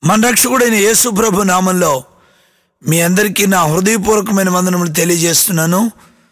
మన రక్షకుడైన యేసు ప్రభు నామంలో మీ అందరికీ నా హృదయపూర్వకమైన వందనములు తెలియజేస్తున్నాను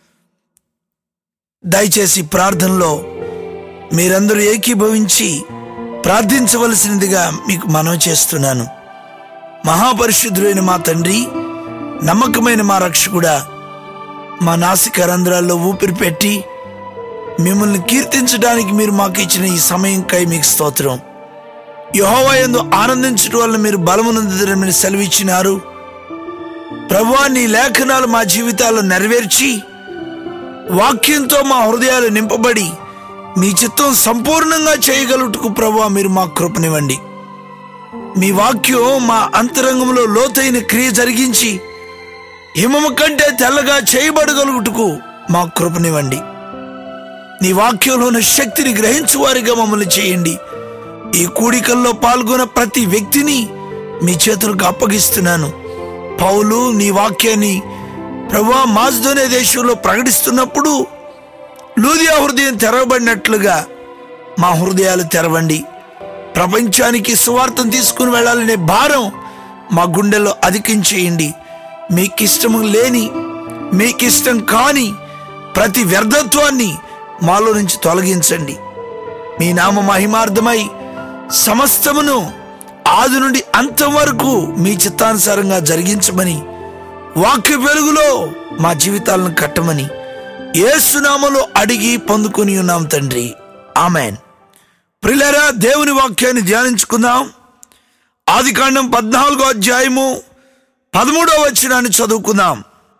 దయచేసి ప్రార్థనలో మీరందరూ ఏకీభవించి ప్రార్థించవలసినదిగా మీకు మనవి చేస్తున్నాను మహాపరిశుద్ధుడైన మా తండ్రి నమ్మకమైన మా రక్షకుడా మా నాసిక రంధ్రాల్లో ఊపిరి పెట్టి మిమ్మల్ని కీర్తించడానికి మీరు మాకు ఇచ్చిన ఈ సమయంకై మీకు స్తోత్రం యహోవా యందు ఆనందించడం వల్ల మీరు బలమునందురని సెలవిచ్చినారు ప్రభువా నీ లేఖనాలు మా జీవితాల్లో నెరవేర్చి వాక్యంతో మా హృదయాలు నింపబడి మీ చిత్తం సంపూర్ణంగా చేయగలుగుటకు ప్రభువా మీరు మా కృపనివ్వండి మీ వాక్యం మా అంతరంగంలో లోతైన క్రియ జరిగించి హిమము కంటే తెల్లగా చేయబడగలుగుటకు మా కృపనివ్వండి నీ వాక్యంలో ఉన్న శక్తిని గ్రహించువారిగా మమ్మల్ని చేయండి ఈ కూడికల్లో పాల్గొన్న ప్రతి వ్యక్తిని మీ చేతులకు అప్పగిస్తున్నాను పౌలు నీ వాక్యాన్ని ప్రభా మాజ్దోనే దేశంలో ప్రకటిస్తున్నప్పుడు లూదియా హృదయం తెరవబడినట్లుగా మా హృదయాలు తెరవండి ప్రపంచానికి సువార్తం తీసుకుని వెళ్ళాలనే భారం మా గుండెల్లో అధికించేయండి మీకిష్టం లేని మీకిష్టం కాని ప్రతి వ్యర్థత్వాన్ని మాలో నుంచి తొలగించండి మీ నామ మహిమార్థమై సమస్తమును ఆది నుండి అంతం వరకు మీ చిత్తానుసారంగా జరిగించమని వాక్య వెలుగులో మా జీవితాలను కట్టమని ఏసునామలో అడిగి పొందుకొని ఉన్నాం తండ్రి ఆమెన్ ప్రిలరా దేవుని వాక్యాన్ని ధ్యానించుకుందాం ఆది కాండం పద్నాలుగో అధ్యాయము పదమూడవ వచనాన్ని చదువుకుందాం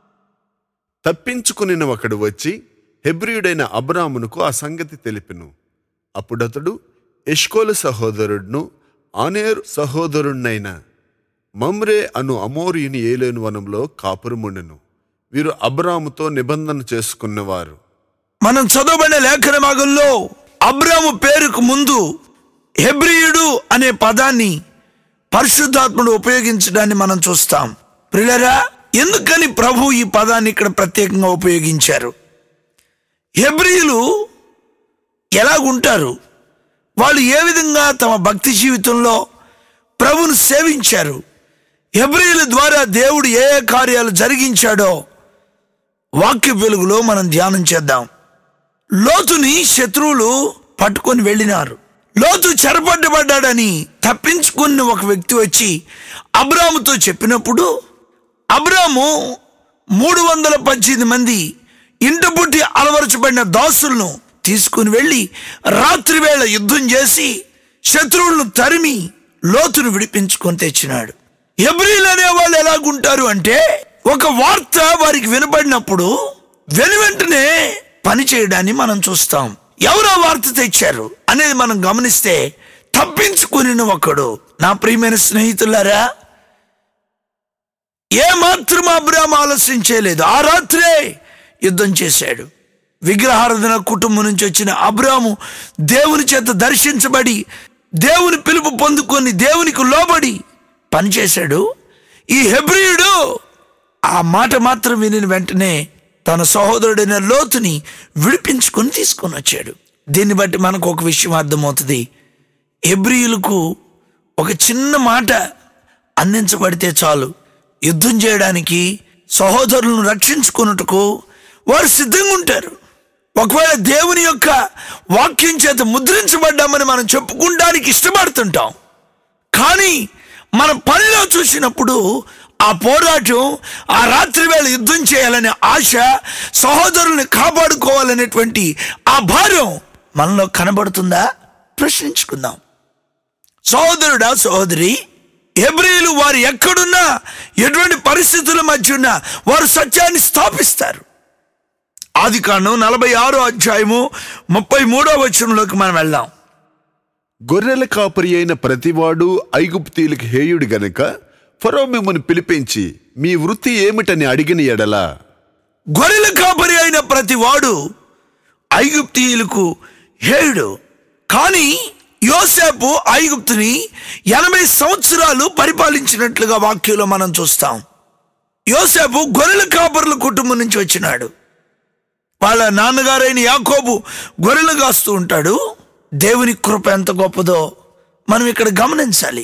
తప్పించుకుని ఒకడు వచ్చి హెబ్రియుడైన అబ్రామునకు ఆ సంగతి తెలిపెను అప్పుడతడు ఎష్కోలు సహోదరుడును ఆనేరు సహోదరుణ్ణైన మమ్రే అను అమోరియుని ఏలేను వనంలో కాపురముండెను వీరు అబ్రాముతో నిబంధన చేసుకున్నవారు మనం చదవబడిన లేఖన భాగంలో అబ్రాము పేరుకు ముందు హెబ్రియుడు అనే పదాన్ని పరిశుద్ధాత్ముడు ఉపయోగించడాన్ని మనం చూస్తాం ప్రిలరా ఎందుకని ప్రభు ఈ పదాన్ని ఇక్కడ ప్రత్యేకంగా ఉపయోగించారు హెబ్రియులు ఎలాగుంటారు వాళ్ళు ఏ విధంగా తమ భక్తి జీవితంలో ప్రభును సేవించారు హెబ్రియుల ద్వారా దేవుడు ఏ ఏ కార్యాలు జరిగించాడో వాక్య వెలుగులో మనం ధ్యానం చేద్దాం లోతుని శత్రువులు పట్టుకొని వెళ్ళినారు లోతు చెరపడ్డబడ్డాడని తప్పించుకున్న ఒక వ్యక్తి వచ్చి అబ్రాముతో చెప్పినప్పుడు అబ్రాము మూడు వందల పద్దెనిమిది మంది ఇంట పుట్టి అలవరచబడిన దాసులను తీసుకుని వెళ్ళి రాత్రి వేళ యుద్ధం చేసి శత్రువులను తరిమి లోతును విడిపించుకొని తెచ్చినాడు ఎబ్రిల్ అనే వాళ్ళు ఎలాగుంటారు అంటే ఒక వార్త వారికి వినబడినప్పుడు వెను వెంటనే పని చేయడాన్ని మనం చూస్తాం ఎవరో వార్త తెచ్చారు అనేది మనం గమనిస్తే తప్పించుకుని ఒకడు నా ప్రియమైన స్నేహితులారా ఏ మాత్రం అబ్రామ్ ఆలస్యం చేయలేదు ఆ రాత్రే యుద్ధం చేశాడు విగ్రహారాధన కుటుంబం నుంచి వచ్చిన అబ్రాము దేవుని చేత దర్శించబడి దేవుని పిలుపు పొందుకొని దేవునికి లోబడి పనిచేశాడు ఈ హెబ్రియుడు ఆ మాట మాత్రం విని వెంటనే తన సహోదరుడైన లోతుని విడిపించుకొని తీసుకొని వచ్చాడు దీన్ని బట్టి మనకు ఒక విషయం అర్థమవుతుంది హెబ్రియులకు ఒక చిన్న మాట అందించబడితే చాలు యుద్ధం చేయడానికి సహోదరులను రక్షించుకున్నట్టుకు వారు సిద్ధంగా ఉంటారు ఒకవేళ దేవుని యొక్క వాక్యం చేత ముద్రించబడ్డామని మనం చెప్పుకుంటానికి ఇష్టపడుతుంటాం కానీ మన పనిలో చూసినప్పుడు ఆ పోరాటం ఆ రాత్రి వేళ యుద్ధం చేయాలనే ఆశ సహోదరుల్ని కాపాడుకోవాలనేటువంటి ఆ భారం మనలో కనబడుతుందా ప్రశ్నించుకుందాం సహోదరుడా సహోదరి హెబ్రియులు వారు ఎక్కడున్నా ఎటువంటి పరిస్థితుల మధ్య ఉన్నా వారు సత్యాన్ని స్థాపిస్తారు ఆది కాండం నలభై ఆరో అధ్యాయము ముప్పై మూడో వచనంలోకి మనం వెళ్దాం గొర్రెల కాపరి అయిన ప్రతివాడు ఐగుప్తీయులకి హేయుడు గనుక ఫరో మిమ్మల్ని పిలిపించి మీ వృత్తి ఏమిటని అడిగిన ఎడలా గొర్రెల కాపరి అయిన ప్రతి వాడు ఐగుప్తీయులకు హేయుడు కానీ యోసేపు ఐగుప్తుని ఎనభై సంవత్సరాలు పరిపాలించినట్లుగా వాక్యంలో మనం చూస్తాం యోసేపు గొర్రెల కాపరుల కుటుంబం నుంచి వచ్చినాడు వాళ్ళ నాన్నగారైన యాకోబు గొర్రెలు కాస్తూ ఉంటాడు దేవుని కృప ఎంత గొప్పదో మనం ఇక్కడ గమనించాలి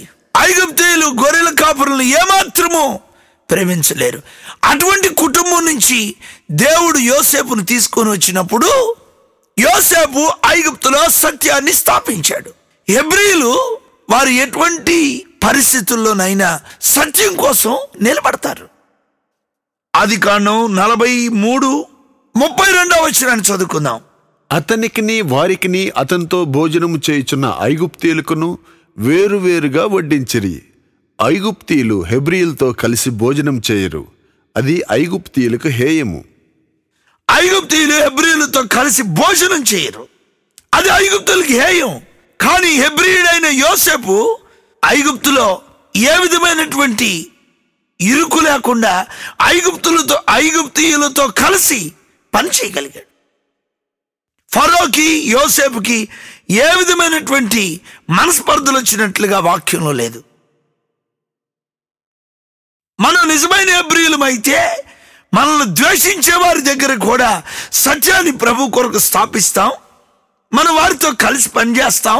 ఐగుప్తీయులు గొర్రెల కాపురులను ఏమాత్రము ప్రేమించలేరు అటువంటి కుటుంబం నుంచి దేవుడు యోసేపును తీసుకొని వచ్చినప్పుడు యోసేపు ఐగుప్తులో సత్యాన్ని స్థాపించాడు హెబ్రీలు వారు ఎటువంటి పరిస్థితుల్లోనైనా సత్యం కోసం నిలబడతారు ఆది కాండం నలభై మూడు ముప్పై రెండవ వచ్చినాన్ని చదువుకుందాం అతనికిని వారికిని అతనితో భోజనము చేయుచున్న ఐగుప్తీయులకును వేరువేరుగా వడ్డించిరి ఐగుప్తీయులు హెబ్రియులతో కలిసి భోజనం చేయరు అది ఐగుప్తీయులకు హేయము ఐగుప్తీయులు హెబ్రియులతో కలిసి భోజనం చేయరు అది ఐగుప్తులకి హేయం కానీ హెబ్రియుడైన యోసేపు ఐగుప్తులో ఏ విధమైనటువంటి ఇరుకు లేకుండా ఐగుప్తులతో ఐగుప్తీయులతో కలిసి పని చేయగలిగాడు ఫరోకి యోసేపుకి ఏ విధమైనటువంటి మనస్పర్ధలు వచ్చినట్లుగా వాక్యంలో లేదు మనం నిజమైన హెబ్రియులమైతే మనల్ని ద్వేషించే వారి దగ్గర కూడా సత్యాన్ని ప్రభు కొరకు స్థాపిస్తాం మనం వారితో కలిసి పనిచేస్తాం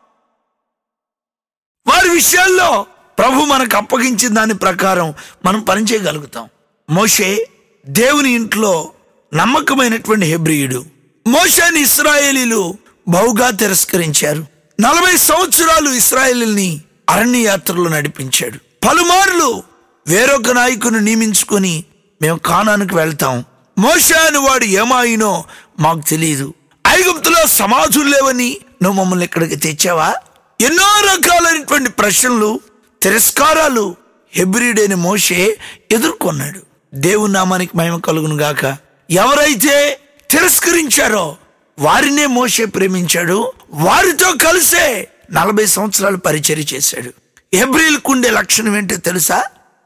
వారి విషయాల్లో ప్రభు మనకు అప్పగించిన దాని ప్రకారం మనం పనిచేయగలుగుతాం మోషే దేవుని ఇంట్లో నమ్మకమైనటువంటి హెబ్రియుడు మోషేని ఇస్రాయేలీలు బహుగా తిరస్కరించారు నలభై సంవత్సరాలు ఇస్రాయేలీల్ని అరణ్య యాత్రలో నడిపించాడు పలుమార్లు వేరొక నాయకుని నియమించుకొని మేము కానానికి వెళ్తాం మోషే అని వాడు ఏమాయినో మాకు తెలియదు ఐగుప్తులో సమాధులు లేవని నువ్వు మమ్మల్ని ఇక్కడికి తెచ్చావా ఎన్నో రకాలైనటువంటి ప్రశ్నలు తిరస్కారాలు హెబ్రిడైన మోషే ఎదుర్కొన్నాడు దేవుని నామానికి మహిమ కలుగును గాక ఎవరైతే తిరస్కరించారో వారినే మోషే ప్రేమించాడు వారితో కలిసే నలభై సంవత్సరాలు పరిచర్య చేశాడు హెబ్రిల్కు ఉండే లక్షణం ఏంటో తెలుసా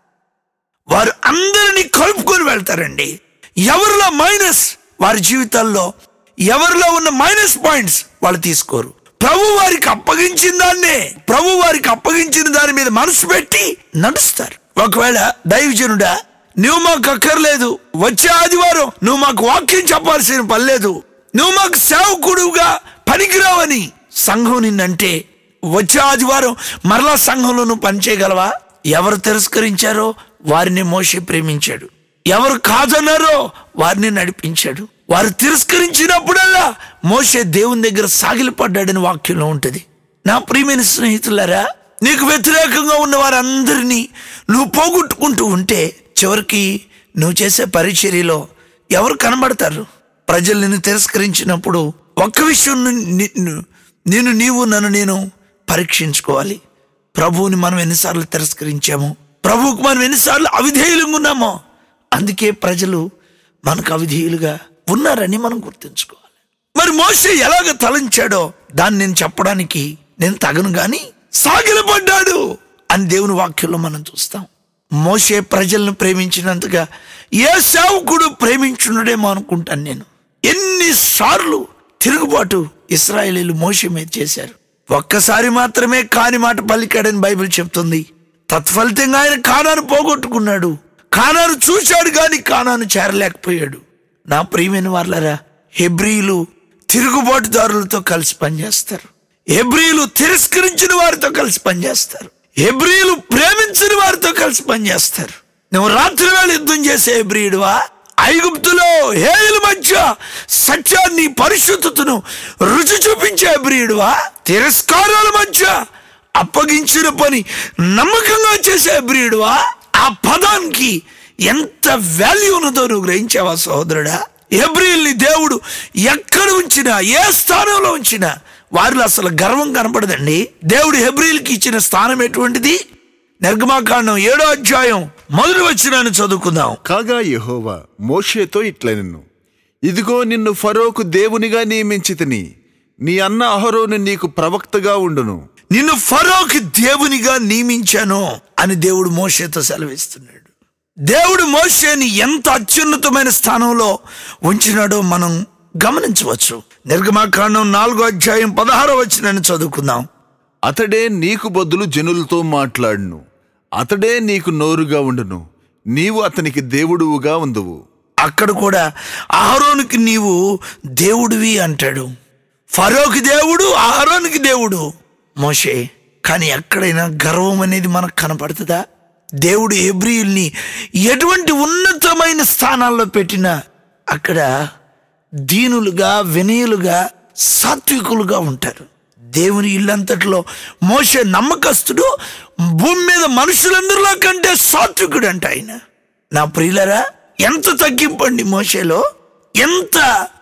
వారు అందరినీ కలుపుకొని వెళ్తారండి ఎవరిలో మైనస్ వారి జీవితాల్లో ఎవరిలో ఉన్న మైనస్ పాయింట్స్ వాళ్ళు తీసుకోరు ప్రభు వారికి అప్పగించిన దాన్నే ప్రభు వారికి అప్పగించిన దాని మీద మనసు పెట్టి నడుస్తారు ఒకవేళ దైవజనుడా నువ్వు మాకు అక్కర్లేదు వచ్చే ఆదివారం నువ్వు మాకు వాక్యం చెప్పాల్సిన పని లేదు నువ్వు మాకు సేవకుడుగా పనికిరావని సంఘం నిన్నంటే వచ్చే ఆదివారం మరలా సంఘంలో నువ్వు పనిచేయగలవా ఎవరు తిరస్కరించారో వారిని మోషే ప్రేమించాడు ఎవరు కాదన్నారో వారిని నడిపించాడు వారు తిరస్కరించినప్పుడల్లా మోషే దేవుని దగ్గర సాగిలపడ్డాడని వాక్యంలో ఉంటుంది నా ప్రియమైన స్నేహితులారా నీకు వ్యతిరేకంగా ఉన్న వారందరినీ నువ్వు పోగొట్టుకుంటూ ఉంటే చివరికి నువ్వు చేసే పరిచర్యలో ఎవరు కనబడతారు ప్రజలు నిన్ను తిరస్కరించినప్పుడు ఒక్క విషయం నిన్ను నేను నీవు నన్ను నేను పరీక్షించుకోవాలి ప్రభువుని మనం ఎన్నిసార్లు తిరస్కరించాము ప్రభువుకు మనం ఎన్నిసార్లు అవిధేయులుగా ఉన్నామో అందుకే ప్రజలు మనకు అవిధేయులుగా ఉన్నారని మనం గుర్తుంచుకోవాలి మరి మోసే ఎలాగ తలంచాడో దాన్ని నేను చెప్పడానికి నేను తగను గాని సాగిలపడ్డాడు అని దేవుని వాక్యంలో మనం చూస్తాం మోసే ప్రజలను ప్రేమించినంతగా ఏ సేవకుడు ప్రేమించున్నాడేమో అనుకుంటాను నేను ఎన్నిసార్లు తిరుగుబాటు ఇస్రాయేలీలు మోసే మీద చేశారు ఒక్కసారి మాత్రమే కాని మాట పలికాడని బైబిల్ చెప్తుంది తత్ఫలితంగా ఆయన కానాను పోగొట్టుకున్నాడు కానాను చూశాడు కానీ కానాను చేరలేకపోయాడు నా ప్రియమైన వాళ్ళరా హెబ్రియులు తిరుగుబాటుదారులతో కలిసి పనిచేస్తారు హెబ్రియులు తిరస్కరించిన వారితో కలిసి పనిచేస్తారు హెబ్రియులు ప్రేమించిన వారితో కలిసి పనిచేస్తారు నువ్వు రాత్రి వేళ యుద్ధం చేసే హెబ్రియుడువా ఐగుప్తులో హేయుల మధ్య సత్యాన్ని పరిశుద్ధతను రుచి చూపించే హెబ్రియుడువా తిరస్కారాల మధ్య అప్పగించిన పని నమ్మకంగా చేసే హెబ్రియుడువా ఆ పదానికి ఎంత వాల్యూ ఉన్నదో నువ్వు గ్రహించావా సహోదరుడా హెబ్రిల్ని దేవుడు ఎక్కడ ఉంచినా ఏ స్థానంలో ఉంచినా వారిలో అసలు గర్వం కనపడదండి దేవుడు హెబ్రిల్కి ఇచ్చిన స్థానం ఎటువంటిది నిర్గమాకాండం ఏడో అధ్యాయం మొదటి వచ్చినాన్ని చదువుకుందాం కాగా యెహోవా మోషేతో ఇట్లనెను ఇదిగో నిన్ను ఫరోకు దేవునిగా నియమించితిని నీ అన్న అహరోను నీకు ప్రవక్తగా ఉండును నిన్ను ఫరోకి దేవునిగా నియమించాను అని దేవుడు మోషేతో సెలవిస్తున్నాడు దేవుడు మోషేని ఎంత అత్యున్నతమైన స్థానంలో ఉంచినాడో మనం గమనించవచ్చు నిర్గమాకాండం నాలుగో అధ్యాయం పదహారో వచ్చినని చదువుకుందాం అతడే నీకు బదులు జనులతో మాట్లాడును అతడే నీకు నోరుగా ఉండును నీవు అతనికి దేవుడువుగా ఉందువు అక్కడ కూడా అహరోనికి నీవు దేవుడివి అంటాడు ఫరోకి దేవుడు అహరోనికి దేవుడు మోషే కానీ ఎక్కడైనా గర్వం అనేది మనకు కనపడుతుందా దేవుడు ఎబ్రియుల్ని ఎటువంటి ఉన్నతమైన స్థానాల్లో పెట్టినా అక్కడ దీనులుగా వినయులుగా సాత్వికులుగా ఉంటారు దేవుని ఇల్లంతట్లో మోసే నమ్మకస్తుడు భూమి మీద మనుషులందరిలో కంటే సాత్వికుడు అంట ఆయన నా ప్రియులరా ఎంత తగ్గింపండి మోషేలో ఎంత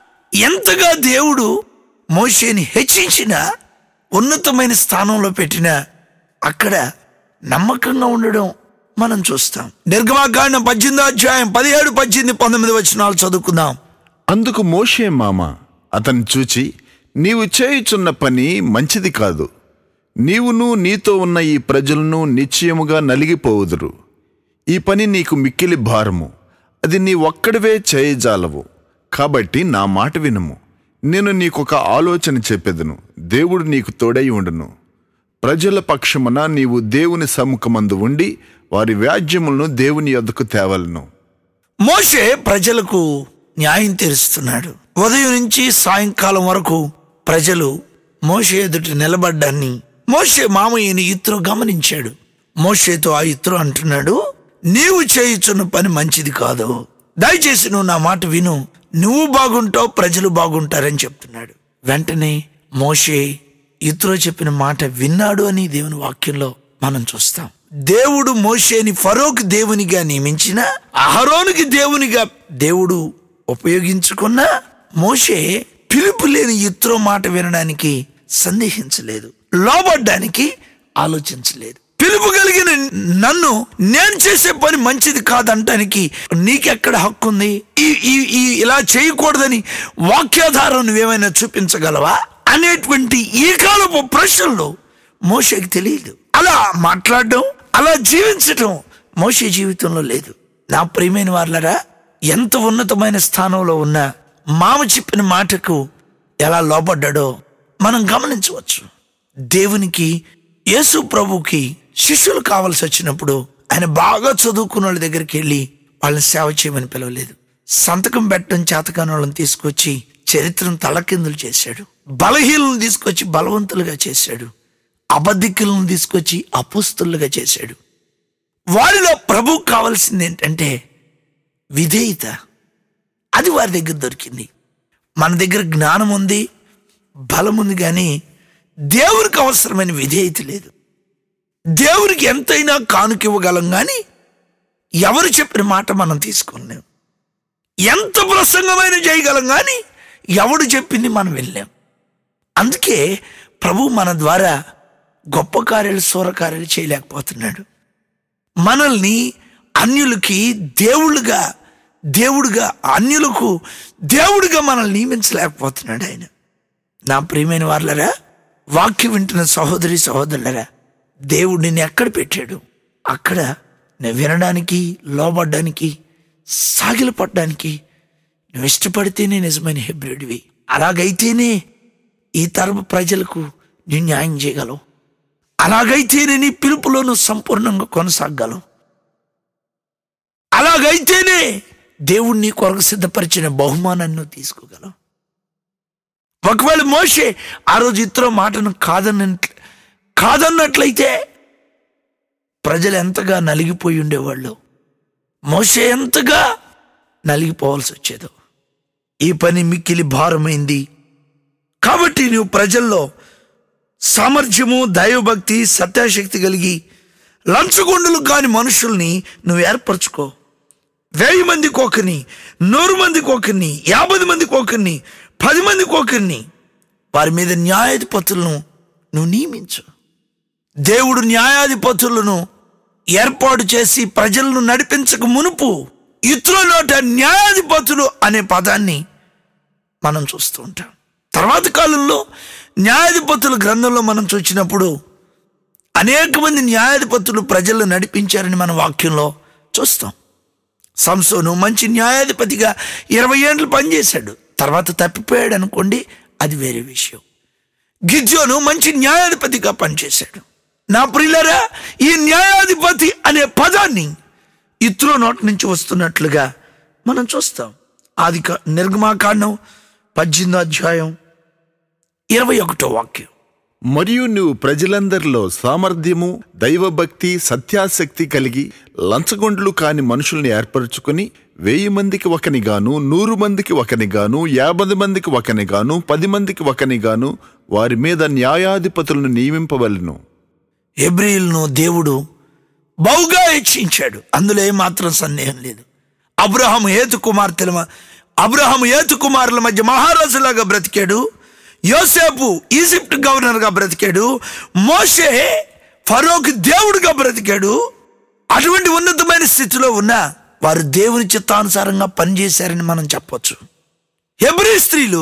ఎంతగా దేవుడు మోషేని హెచ్చించిన ఉన్నతమైన స్థానంలో పెట్టిన అక్కడ నమ్మకంగా ఉండడం మనం చూస్తాం నిర్గమాకాండం పద్దెనిమిదో అధ్యాయం పదిహేడు పద్దెనిమిది పంతొమ్మిది వచనాలు చదువుకుందాం అందుకు మోషే మామ అతన్ని చూచి నీవు చేయుచున్న పని మంచిది కాదు నీవును నీతో ఉన్న ఈ ప్రజలను నిశ్చయముగా నలిగిపోవుదురు ఈ పని నీకు మిక్కిలి భారము అది నీ ఒక్కడివే చేయజాలవు కాబట్టి నా మాట వినుము నేను నీకొక ఆలోచన చెప్పెదను దేవుడు నీకు తోడై ఉండును ప్రజల పక్షమున నీవు దేవుని సముఖమందు ఉండి వారి వ్యాజ్యములను దేవుని యొద్దకు తేవలను మోషే ప్రజలకు న్యాయం తీరుస్తున్నాడు ఉదయం నుంచి సాయంకాలం వరకు ప్రజలు మోషే ఎదుట నిలబడ్డాన్ని మోషే మామయ్యని ఇత్రో గమనించాడు మోషేతో ఆ ఇత్రో అంటున్నాడు నీవు చేయుచున్న పని మంచిది కాదు దయచేసి నువ్వు నా మాట విను నువ్వు బాగుంటావు ప్రజలు బాగుంటారని చెప్తున్నాడు వెంటనే మోషే ఇత్రో చెప్పిన మాట విన్నాడు అని దేవుని వాక్యంలో మనం చూస్తాం దేవుడు మోషేని ఫరోక్ దేవునిగా నియమించిన అహరోనికి దేవునిగా దేవుడు ఉపయోగించుకున్న మోషే పిలుపు లేని ఇత్రో మాట వినడానికి సందేహించలేదు లోబడ్డానికి ఆలోచించలేదు పిలుపు కలిగిన నన్ను నేను చేసే పని మంచిది కాదంటానికి నీకెక్కడ హక్కు ఉంది ఈ ఈ ఈ ఇలా చేయకూడదని వాక్యాధారం నువ్వేమైనా చూపించగలవా అనేటువంటి ఈ కాలపు ప్రశ్నలు మోషకి తెలియదు అలా మాట్లాడడం అలా జీవించటం మోషే జీవితంలో లేదు నా ప్రియమైన వాళ్ళరా ఎంత ఉన్నతమైన స్థానంలో ఉన్న మామ చెప్పిన మాటకు ఎలా లోబడ్డాడో మనం గమనించవచ్చు దేవునికి యేసు ప్రభుకి శిష్యులు కావాల్సి వచ్చినప్పుడు ఆయన బాగా చదువుకున్న వాళ్ళ దగ్గరికి వెళ్ళి వాళ్ళని సేవ చేయమని పిలవలేదు సంతకం పెట్టడం చేతకాని వాళ్ళని తీసుకొచ్చి చరిత్రను తలకిందులు చేశాడు బలహీనలను తీసుకొచ్చి బలవంతులుగా చేశాడు అబద్ధికులను తీసుకొచ్చి అపుస్తులుగా చేశాడు వారిలో ప్రభు కావాల్సింది ఏంటంటే విధేయత అది వారి దగ్గర దొరికింది మన దగ్గర జ్ఞానం ఉంది బలం ఉంది కానీ దేవునికి అవసరమైన విధేయత లేదు దేవునికి ఎంతైనా కానుక ఇవ్వగలం కానీ ఎవరు చెప్పిన మాట మనం తీసుకోలేం ఎంత ప్రసంగమైన చేయగలం కానీ ఎవడు చెప్పింది మనం వెళ్ళాం అందుకే ప్రభు మన ద్వారా గొప్ప కార్యాలు సూర కార్యాలు చేయలేకపోతున్నాడు మనల్ని అన్యులకి దేవుళ్ళుగా దేవుడుగా అన్యులకు దేవుడిగా మనల్ని నియమించలేకపోతున్నాడు ఆయన నా ప్రియమైన వాళ్ళరా వాక్యం వింటున్న సహోదరి సహోదరులరా దేవుడు నిన్ను ఎక్కడ పెట్టాడు అక్కడ నువ్వు వినడానికి లోబడ్డానికి సాగిలపడడానికి నువ్వు ఇష్టపడితేనే నిజమైన హెబ్రిడివి అలాగైతేనే ఈ తరపు ప్రజలకు నీ న్యాయం చేయగలవు అలాగైతేనే నీ పిలుపులో నువ్వు సంపూర్ణంగా కొనసాగలవు అలాగైతేనే దేవుడు నీ కొరకు సిద్ధపరిచిన బహుమానాన్ని నువ్వు తీసుకోగలవు ఒకవేళ మోషే ఆ రోజు ఇతర మాటను కాదన్న కాదన్నట్లయితే ప్రజలు ఎంతగా నలిగిపోయి ఉండేవాళ్ళు మోషే ఎంతగా నలిగిపోవాల్సి వచ్చేదో ఈ పని మిక్కిలి భారమైంది కాబట్టి నువ్వు ప్రజల్లో సామర్థ్యము దైవభక్తి సత్యాశక్తి కలిగి లంచగొండులు కాని మనుషుల్ని నువ్వు ఏర్పరచుకో వెయ్యి మందికి ఒకరిని నూరు మందికి ఒకరిని యాభై మందికి ఒకరిని పది మందికి ఒకరిని వారి మీద న్యాయాధిపతులను నువ్వు నియమించు దేవుడు న్యాయాధిపతులను ఏర్పాటు చేసి ప్రజలను నడిపించక మునుపు ఇతరుల నోట న్యాయాధిపతులు అనే పదాన్ని మనం చూస్తూ ఉంటాం తర్వాత కాలంలో న్యాయాధిపతుల గ్రంథంలో మనం చూసినప్పుడు అనేక మంది న్యాయాధిపతులు ప్రజలను నడిపించారని మన వాక్యంలో చూస్తాం సంసోను మంచి న్యాయాధిపతిగా ఇరవై ఏళ్ళు పనిచేశాడు తర్వాత తప్పిపోయాడు అనుకోండి అది వేరే విషయం గిజ్జోను మంచి న్యాయాధిపతిగా పనిచేశాడు నా ప్రియులరా ఈ న్యాయాధిపతి అనే పదాన్ని ఇతరుల నోటి నుంచి వస్తున్నట్లుగా మనం చూస్తాం ఆది కా- నిర్గమాకాండం పద్దెనిమిదో అధ్యాయం ఇరవై ఒకటో వాక్యం మరియు నువ్వు ప్రజలందరిలో సామర్థ్యము దైవభక్తి సత్యాసక్తి కలిగి లంచగొండ్లు కాని మనుషుల్ని ఏర్పరచుకుని వెయ్యి మందికి ఒకనిగాను నూరు మందికి ఒకనిగాను యాభై మందికి ఒకనిగాను పది మందికి ఒకనిగాను వారి మీద న్యాయాధిపతులను నియమింపవలను ఎబ్రిల్ను దేవుడు బహుగా హెచ్చించాడు అందులో ఏమాత్రం సందేహం లేదు అబ్రహాము ఏతు కుమార్తెల మ- అబ్రహాము ఏతు కుమారుల మధ్య మహారాజులాగా బ్రతికాడు యోసేపు ఈజిప్ట్ గవర్నర్గా బ్రతికాడు మోషే ఫరోకి దేవుడిగా బ్రతికాడు అటువంటి ఉన్నతమైన స్థితిలో ఉన్న వారు దేవుని చిత్తానుసారంగా పనిచేశారని మనం చెప్పొచ్చు హెబ్రీ స్త్రీలు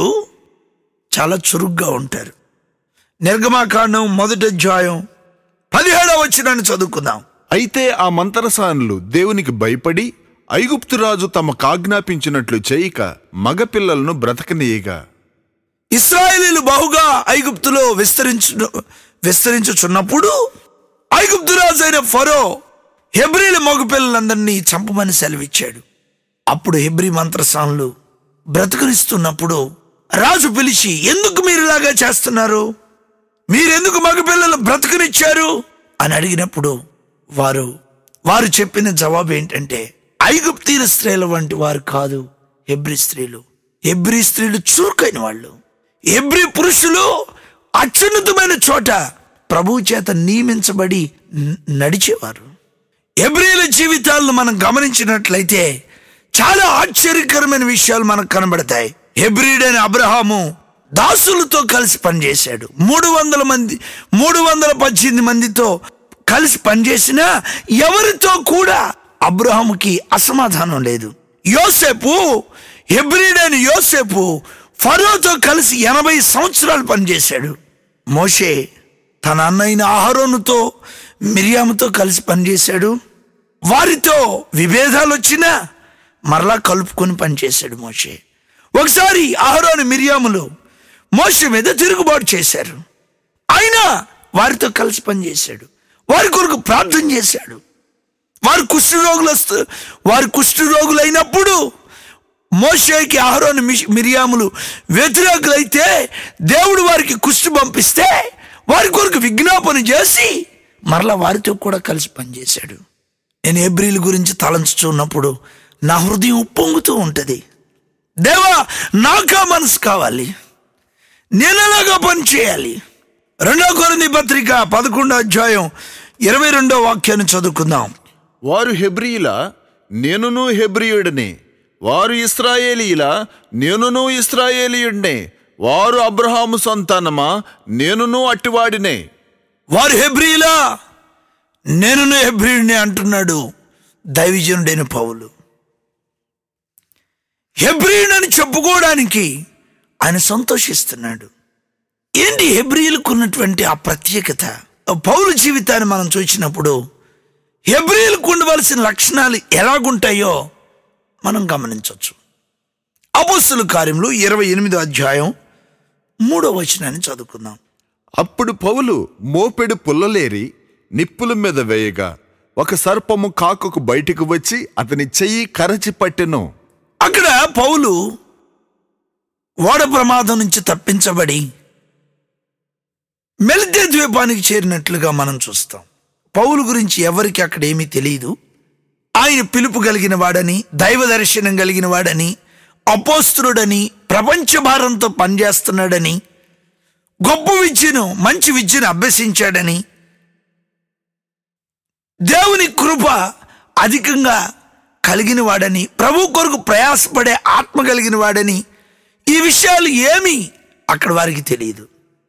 చాలా చురుగ్గా ఉంటారు నిర్గమాకాండం మొదటి అధ్యాయం పదిహేడవ వచ్చినాన్ని చదువుకుందాం అయితే ఆ మంతరసానులు దేవునికి భయపడి ఐగుప్తురాజు తమకు ఆజ్ఞాపించినట్లు చేయక మగపిల్లలను బ్రతకనీయగా ఇస్రాయేలీలు బహుగా ఐగుప్తులో విస్తరించు విస్తరించుచున్నప్పుడు ఐగుప్తు రాజు అయిన ఫరో హెబ్రీల మగపిల్లలందరినీ చంపమని సెలవిచ్చాడు అప్పుడు హెబ్రీ మంత్రసానులు బ్రతుకునిస్తున్నప్పుడు రాజు పిలిచి ఎందుకు మీరు ఇలాగా చేస్తున్నారు మీరెందుకు మగపిల్లలు బ్రతుకునిచ్చారు అని అడిగినప్పుడు వారు వారు చెప్పిన జవాబు ఏంటంటే ఐగుప్తీల స్త్రీల వంటి వారు కాదు హెబ్రి స్త్రీలు హెబ్రి స్త్రీలు చురుకైన వాళ్ళు హెబ్రి పురుషులు అత్యున్నతమైన చోట ప్రభువు చేత నియమించబడి న- నడిచేవారు ఎబ్రిల జీవితాలను మనం గమనించినట్లయితే చాలా ఆశ్చర్యకరమైన విషయాలు మనకు కనబడతాయి హెబ్రిడైన అబ్రహాము దాసులతో కలిసి పనిచేశాడు మూడు వందల మంది మూడు వందల పద్దెనిమిది మందితో కలిసి పనిచేసిన ఎవరితో కూడా అబ్రహాముకి అసమాధానం లేదు యోసేపు హెబ్రిడైన యోసేపు ఫరోతో కలిసి ఎనభై సంవత్సరాలు పనిచేశాడు మోషే తన అన్నైన ఆహారోనుతో మిరియాముతో కలిసి పనిచేశాడు వారితో విభేదాలు వచ్చినా మరలా కలుపుకొని పనిచేశాడు మోషే ఒకసారి ఆహారోని మిరియాములు మోషే మీద తిరుగుబాటు చేశారు అయినా వారితో కలిసి పనిచేశాడు వారి కొరకు ప్రార్థన చేశాడు వారు కుష్ఠరోగులు వస్తూ వారు కుష్ఠరోగులు అయినప్పుడు మోషేకి ఆహరోని మిరియాములు వ్యతిరేకులైతే దేవుడు వారికి కుష్టి పంపిస్తే వారి కొరకు విజ్ఞాపన చేసి మరలా వారితో కూడా కలిసి పనిచేశాడు నేను ఏబ్రిల్ గురించి తలంచుతున్నప్పుడు నా హృదయం ఉప్పొంగుతూ ఉంటుంది దేవా నాకా మనసు కావాలి నేను ఎలాగా పని చేయాలి రెండో కొరింది పత్రిక పదకొండో అధ్యాయం ఇరవై రెండో వాక్యాన్ని చదువుకుందాం వారు హెబ్రియుల నేనును హెబ్రియుడనే వారు ఇస్రాయేలీల నేనును ఇస్రాయేలీయుడినే వారు అబ్రహాము సంతానమా నేనును అట్టివాడినే వారు హెబ్రియులా నేను హెబ్రియుడిని అంటున్నాడు దైవజనుడైన పౌలు హెబ్రియుడని చెప్పుకోవడానికి ఆయన సంతోషిస్తున్నాడు ఏంటి హెబ్రియులకు ఉన్నటువంటి ఆ ప్రత్యేకత పౌలు జీవితాన్ని మనం చూసినప్పుడు హెబ్రియులకు ఉండవలసిన లక్షణాలు ఎలాగుంటాయో మనం గమనించవచ్చు అపోస్తుల కార్యములు ఇరవై ఎనిమిదో అధ్యాయం మూడో వచనాన్ని చదువుకుందాం అప్పుడు పౌలు మోపెడు పుల్లలేరి నిప్పుల మీద వేయగా ఒక సర్పము కాకుకు బయటకు వచ్చి అతని చెయ్యి కరచి పట్టెను అక్కడ పౌలు ఓడ ప్రమాదం నుంచి తప్పించబడి మెలితే ద్వీపానికి చేరినట్లుగా మనం చూస్తాం పౌలు గురించి ఎవరికి అక్కడ ఏమీ తెలియదు ఆయన పిలుపు కలిగిన వాడని దైవ దర్శనం కలిగిన వాడని అపోస్తుడని ప్రపంచ భారంతో పనిచేస్తున్నాడని గొప్ప విద్యను మంచి విద్యను అభ్యసించాడని దేవుని కృప అధికంగా కలిగిన వాడని ప్రభు కొరకు ప్రయాసపడే ఆత్మ కలిగిన వాడని ఈ విషయాలు ఏమీ అక్కడ వారికి తెలియదు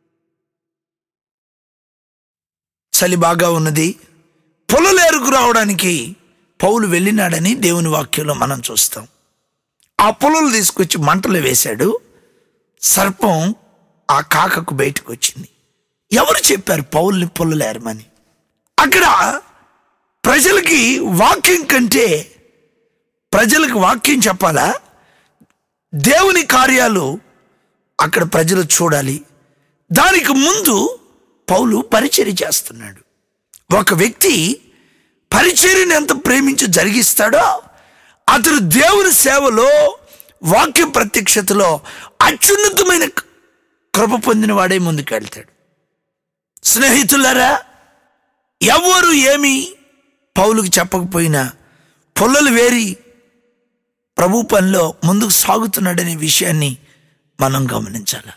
చలి బాగా ఉన్నది పొలలేరుకు రావడానికి పౌలు వెళ్ళినాడని దేవుని వాక్యంలో మనం చూస్తాం ఆ పొలలు తీసుకొచ్చి మంటలు వేశాడు సర్పం ఆ కాకకు బయటకు వచ్చింది ఎవరు చెప్పారు పౌల్ని పొలలేరమని అక్కడ ప్రజలకి వాక్యం కంటే ప్రజలకు వాక్యం చెప్పాలా దేవుని కార్యాలు అక్కడ ప్రజలు చూడాలి దానికి ముందు పౌలు పరిచర్య చేస్తున్నాడు ఒక వ్యక్తి పరిచర్యని ఎంత ప్రేమించి జరిగిస్తాడో అతడు దేవుని సేవలో వాక్య ప్రత్యక్షతలో అత్యున్నతమైన కృప పొందిన వాడే ముందుకు వెళ్తాడు స్నేహితులారా ఎవరు ఏమి పౌలుకు చెప్పకపోయినా పుల్లలు వేరి ప్రభు పనిలో ముందుకు సాగుతున్నాడనే విషయాన్ని మనం గమనించాలి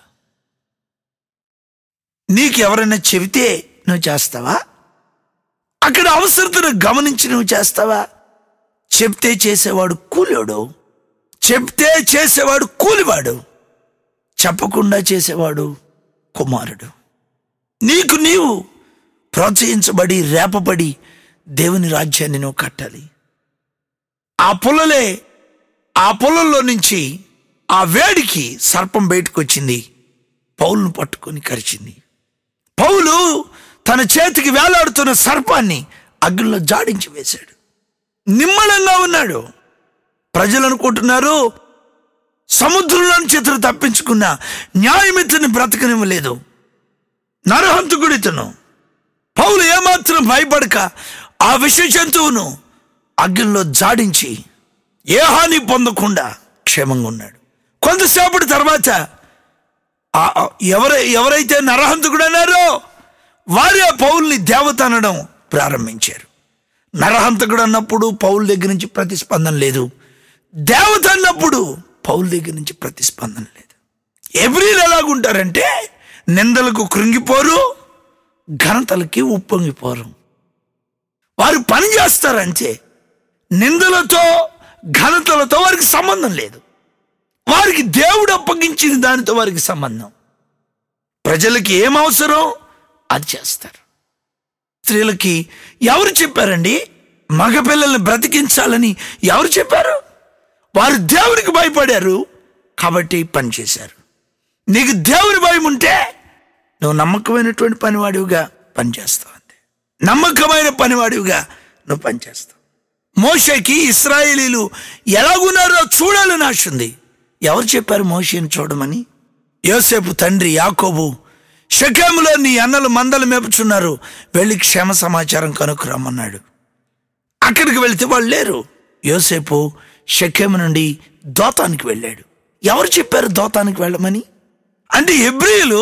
నీకు ఎవరైనా చెబితే నువ్వు చేస్తావా అక్కడ అవసరతను గమనించి నువ్వు చేస్తావా చెప్తే చేసేవాడు కూలోడు చెప్తే చేసేవాడు కూలివాడు చెప్పకుండా చేసేవాడు కుమారుడు నీకు నీవు ప్రోత్సహించబడి రేపబడి దేవుని రాజ్యాన్ని నువ్వు కట్టాలి ఆ పుల్లలే ఆ పొలంలో నుంచి ఆ వేడికి సర్పం బయటకు వచ్చింది పౌలును పట్టుకొని కరిచింది పౌలు తన చేతికి వేలాడుతున్న సర్పాన్ని అగ్నిలో జాడించి వేశాడు నిమ్మలంగా ఉన్నాడు ప్రజలు అనుకుంటున్నారు సముద్రంలోని చేతులు తప్పించుకున్న న్యాయమిత్రుని బ్రతకనివ్వలేదు నరహంతకుడితను పౌలు ఏమాత్రం భయపడక ఆ విష జంతువును అగ్నిలో జాడించి ఏ హాని పొందకుండా క్షేమంగా ఉన్నాడు కొంతసేపటి తర్వాత ఆ- ఆ ఎవర ఎవరైతే నరహంతకుడు అన్నారో వారే పౌల్ని దేవత అనడం ప్రారంభించారు నరహంతకుడు అన్నప్పుడు పౌల్ దగ్గర నుంచి ప్రతిస్పందన లేదు దేవత అన్నప్పుడు పౌల్ దగ్గర నుంచి ప్రతిస్పందన లేదు ఎవ్రీలు ఎలాగుంటారంటే నిందలకు కృంగిపోరు ఘనతలకి ఉప్పొంగిపోరు వారు పని చేస్తారంటే నిందలతో ఘనతలతో వారికి సంబంధం లేదు వారికి దేవుడు అప్పగించిన దానితో వారికి సంబంధం ప్రజలకి ఏం అవసరం అది చేస్తారు స్త్రీలకి ఎవరు చెప్పారండి మగపిల్లల్ని బ్రతికించాలని ఎవరు చెప్పారు వారు దేవునికి భయపడారు కాబట్టి పని చేశారు నీకు దేవుని భయం ఉంటే నువ్వు నమ్మకమైనటువంటి పనివాడివిగా పనిచేస్తావు అంతే నమ్మకమైన పనివాడివిగా నువ్వు పనిచేస్తావు మోషకి ఇస్రాయేలీలు ఎలాగున్నారో చూడాలని ఆశ ఉంది ఎవరు చెప్పారు మోషేని చూడమని యోసేపు తండ్రి యాకోబు షకేములో నీ అన్నలు మందలు మేపుచున్నారు వెళ్ళి క్షేమ సమాచారం కనుక్కురమ్మన్నాడు అక్కడికి వెళితే వాళ్ళు లేరు యోసేపు షకేము నుండి దోతానికి వెళ్ళాడు ఎవరు చెప్పారు దోతానికి వెళ్ళమని అంటే ఎబ్రియులు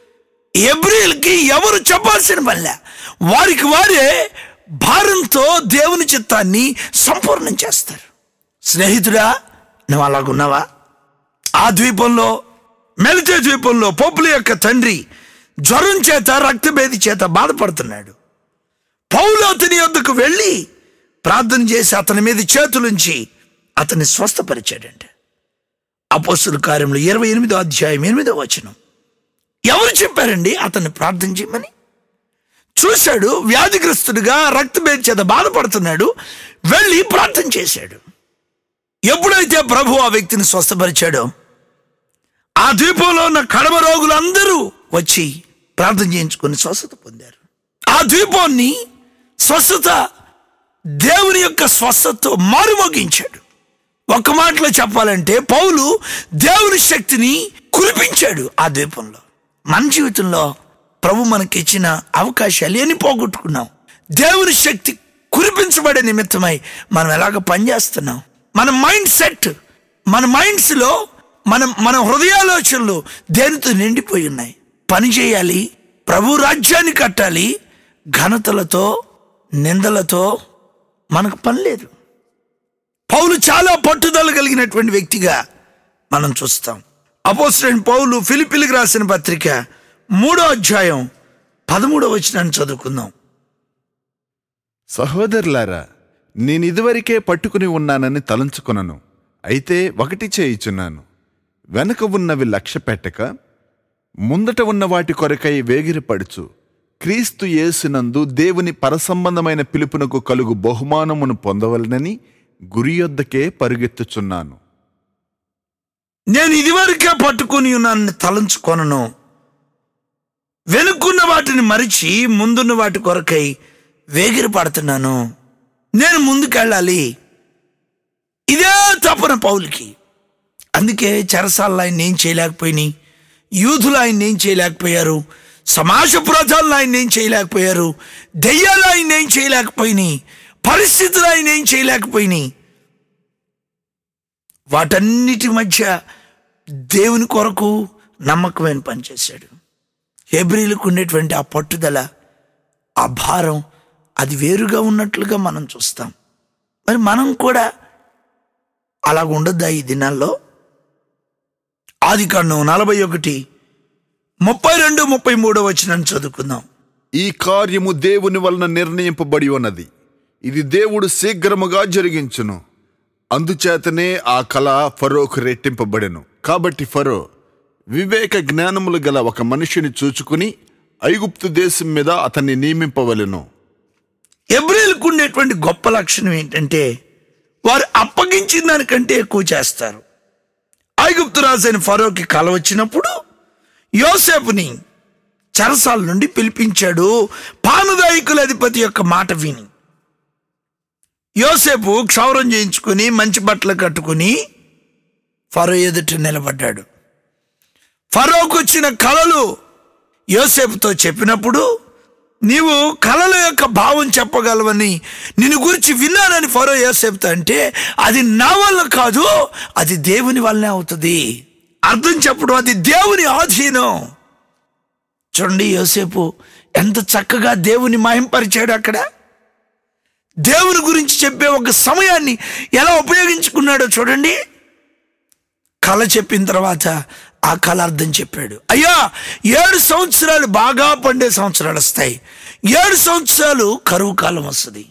ఎబ్రియులకి ఎవరు చెప్పాల్సిన పనిలే వారికి వారే భారంతో దేవుని చిత్తాన్ని సంపూర్ణం చేస్తారు స్నేహితుడా నువ్వు అలాగున్నావా ఆ ద్వీపంలో మెలితే ద్వీపంలో పోపుల యొక్క తండ్రి జ్వరం చేత రక్తభేది చేత బాధపడుతున్నాడు పౌలు అతని యొద్దకు వెళ్ళి ప్రార్థన చేసి అతని మీద చేతులుంచి అతన్ని స్వస్థపరిచాడంట అపోస్తుల కార్యంలో ఇరవై ఎనిమిదో అధ్యాయం ఎనిమిదో వచనం ఎవరు చెప్పారండి అతన్ని ప్రార్థన చేయమని చూశాడు వ్యాధిగ్రస్తుడిగా రక్తభేది చేత బాధపడుతున్నాడు వెళ్ళి ప్రార్థన చేశాడు ఎప్పుడైతే ప్రభు ఆ వ్యక్తిని స్వస్థపరిచాడో ఆ ద్వీపంలో ఉన్న కడమ రోగులందరూ వచ్చి ప్రార్థన చేయించుకొని స్వస్థత పొందారు ఆ ద్వీపాన్ని స్వస్థత దేవుని యొక్క స్వస్థతతో మారుమోగించాడు ఒక్క మాటలో చెప్పాలంటే పౌలు దేవుని శక్తిని కురిపించాడు ఆ ద్వీపంలో మన జీవితంలో ప్రభు మనకిచ్చిన అవకాశాలు ఎన్ని పోగొట్టుకున్నాం దేవుని శక్తి కురిపించబడే నిమిత్తమై మనం ఎలాగ పనిచేస్తున్నాం మన మైండ్ సెట్ మన మైండ్స్లో మన మన హృదయాలోచనలు దేనితో నిండిపోయి ఉన్నాయి పని చేయాలి ప్రభు రాజ్యాన్ని కట్టాలి ఘనతలతో నిందలతో మనకు పని లేదు పౌలు చాలా పట్టుదల కలిగినటువంటి వ్యక్తిగా మనం చూస్తాం అపోజిట్ పౌలు ఫిలిపిలికి రాసిన పత్రిక మూడో అధ్యాయం పదమూడో వచనాన్ని చదువుకుందాం సహోదరులారా నేను ఇదివరకే పట్టుకుని ఉన్నానని తలంచుకొనను అయితే ఒకటి చేయుచున్నాను వెనక ఉన్నవి లక్ష్య పెట్టక ముందట ఉన్న వాటి కొరకై వేగిరపడుచు క్రీస్తు యేసునందు దేవుని పరసంబంధమైన పిలుపునకు కలుగు బహుమానమును పొందవలనని గురి యొద్దకే పరుగెత్తుచున్నాను నేను ఇదివరకే పట్టుకుని ఉన్నానని తలంచుకొనను వెనుక్కున్న వాటిని మరిచి ముందున్న వాటి కొరకై వేగిరి పడుతున్నాను నేను ముందుకెళ్ళాలి ఇదే తపన పౌలకి అందుకే చెరసాలలో ఆయన ఏం చేయలేకపోయినాయి యూదులు ఆయన ఏం చేయలేకపోయారు సమాజ ప్రజలను ఆయన ఏం చేయలేకపోయారు దెయ్యాలు ఆయన ఏం చేయలేకపోయినాయి పరిస్థితులు ఆయన ఏం చేయలేకపోయినాయి వాటన్నిటి మధ్య దేవుని కొరకు నమ్మకమైన పని చేశాడు హెబ్రిలకు ఉండేటువంటి ఆ పట్టుదల ఆ భారం అది వేరుగా ఉన్నట్లుగా మనం చూస్తాం మరి మనం కూడా అలాగ ఉండొద్దా ఈ దినాల్లో ఆది కాండం నలభై ఒకటి ముప్పై రెండు ముప్పై మూడో వచ్చిన చదువుకుందాం ఈ కార్యము దేవుని వలన నిర్ణయింపబడి ఉన్నది ఇది దేవుడు శీఘ్రముగా జరిగించును అందుచేతనే ఆ కళ ఫరోకు రెట్టింపబడెను కాబట్టి ఫరో వివేక జ్ఞానములు గల ఒక మనిషిని చూచుకుని ఐగుప్తు దేశం మీద అతన్ని నియమింపవలెను ఎబ్రిల్కు ఉండేటువంటి గొప్ప లక్షణం ఏంటంటే వారు అప్పగించిన దానికంటే ఎక్కువ చేస్తారు ఐగుప్తు రాజైన ఫరోకి కల వచ్చినప్పుడు యోసేపుని చెరసాల నుండి పిలిపించాడు పానుదాయకుల అధిపతి యొక్క మాట విని యోసేపు క్షౌరం చేయించుకుని మంచి బట్టలు కట్టుకుని ఫరో ఎదుట నిలబడ్డాడు ఫరోకు వచ్చిన కళలు యోసేపుతో చెప్పినప్పుడు నీవు కళల యొక్క భావం చెప్పగలవని నిన్ను గురించి విన్నానని ఫరో యోసేపుతో అంటే అది నా వల్ల కాదు అది దేవుని వల్లనే అవుతుంది అర్థం చెప్పడం అది దేవుని ఆధీనం చూడండి యోసేపు ఎంత చక్కగా దేవుని మహింపరిచాడు అక్కడ దేవుని గురించి చెప్పే ఒక సమయాన్ని ఎలా ఉపయోగించుకున్నాడో చూడండి కళ చెప్పిన తర్వాత ఆ కళ అర్థం చెప్పాడు అయ్యా ఏడు సంవత్సరాలు బాగా పండే సంవత్సరాలు వస్తాయి ఏడు సంవత్సరాలు కరువు కాలం వస్తుంది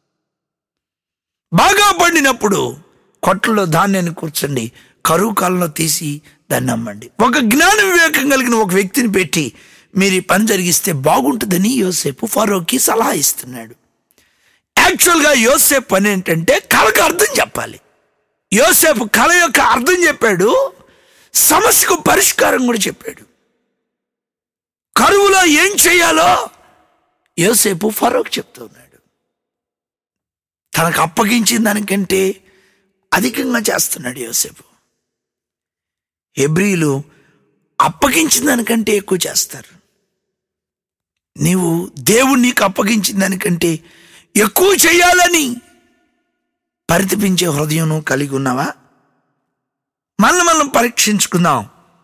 బాగా పండినప్పుడు కొట్లలో ధాన్యాన్ని కూర్చండి కరువు కాలంలో తీసి దాన్ని అమ్మండి ఒక జ్ఞాన వివేకం కలిగిన ఒక వ్యక్తిని పెట్టి మీరు ఈ పని జరిగిస్తే బాగుంటుందని యోసేపు ఫరోకి సలహా ఇస్తున్నాడు యాక్చువల్గా యోసేపు పని ఏంటంటే కళకు అర్థం చెప్పాలి యోసేపు కళ యొక్క అర్థం చెప్పాడు సమస్యకు పరిష్కారం కూడా చెప్పాడు కరువులో ఏం చేయాలో యోసేపు ఫరోక్ చెప్తున్నాడు తనకు అప్పగించిన దానికంటే అధికంగా చేస్తున్నాడు యోసేపు హెబ్రిలు అప్పగించిన దానికంటే ఎక్కువ చేస్తారు నీవు దేవుడు నీకు అప్పగించిన దానికంటే ఎక్కువ చేయాలని పరితపించే హృదయం నువ్వు కలిగి ఉన్నావా మళ్ళీ మనం పరీక్షించుకుందాం